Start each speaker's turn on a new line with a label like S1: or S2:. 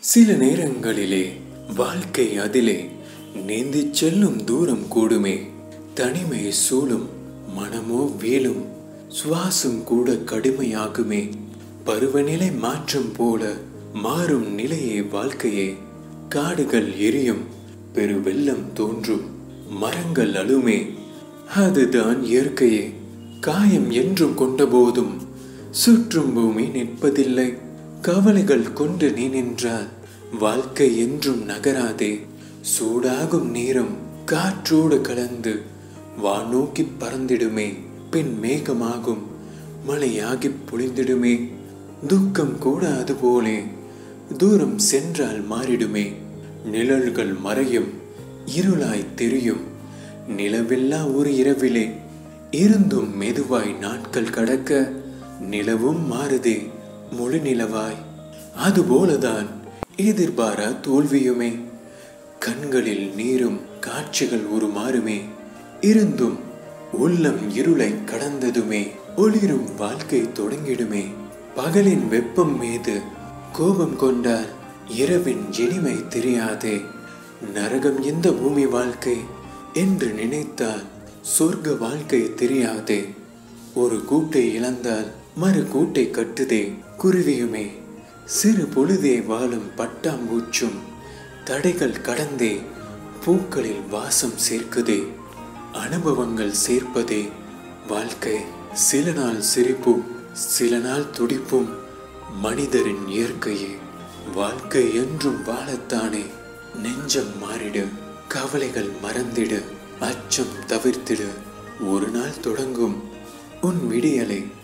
S1: சில நேரங்களிலே வாழ்க்கை அதிலே நீந்திச் செல்லும் தூரம் கூடுமே தனிமை சூழும் மனமோ வீழும் சுவாசம் கூட கடுமையாகுமே பருவநிலை மாற்றம் போல மாறும் நிலையே வாழ்க்கையே காடுகள் எரியும் பெரு வெள்ளம் தோன்றும் மரங்கள் அழுமே அதுதான் இயற்கையே காயம் என்றும் கொண்ட போதும் சுற்றும் பூமி நிற்பதில்லை கவலைகள் கொண்டு நீ நின்றால் வாழ்க்கை என்றும் நகராதே சூடாகும் நேரம் காற்றோடு கலந்து வானோக்கி பறந்திடுமே பின் மேகமாகும் மழையாகி பொழிந்திடுமே துக்கம் கூட அதுபோலே தூரம் சென்றால் மாறிடுமே நிழல்கள் மறையும் இருளாய் தெரியும் நிலவில்லா ஒரு இரவிலே இருந்தும் மெதுவாய் நாட்கள் கடக்க நிலவும் மாறுதே முழு நிலவாய் அதுபோலதான் எதிர்பாரா தோல்வியுமே கண்களில் நீரும் காட்சிகள் உருமாறுமே இருந்தும் உள்ளம் இருளை கடந்ததுமே ஒளிரும் வாழ்க்கை தொடங்கிடுமே பகலின் வெப்பம் மீது கோபம் கொண்டால் இரவின் இனிமை தெரியாதே நரகம் எந்த பூமி வாழ்க்கை என்று நினைத்தால் சொர்க்க வாழ்க்கை தெரியாதே ஒரு கூட்டை இழந்தால் மறு கூட்டை கட்டுதே குருவியுமே சிறு பொழுதே வாழும் பட்டாம்பூச்சும் தடைகள் கடந்தே பூக்களில் வாசம் சேர்க்குதே அனுபவங்கள் சேர்ப்பதே வாழ்க்கை சில நாள் சிரிப்பும் சில நாள் துடிப்பும் மனிதரின் இயற்கையே வாழ்க்கை என்றும் வாழத்தானே நெஞ்சம் மாறிடு கவலைகள் மறந்திடு அச்சம் தவிர்த்திடு ஒரு நாள் தொடங்கும் உன் விடியலை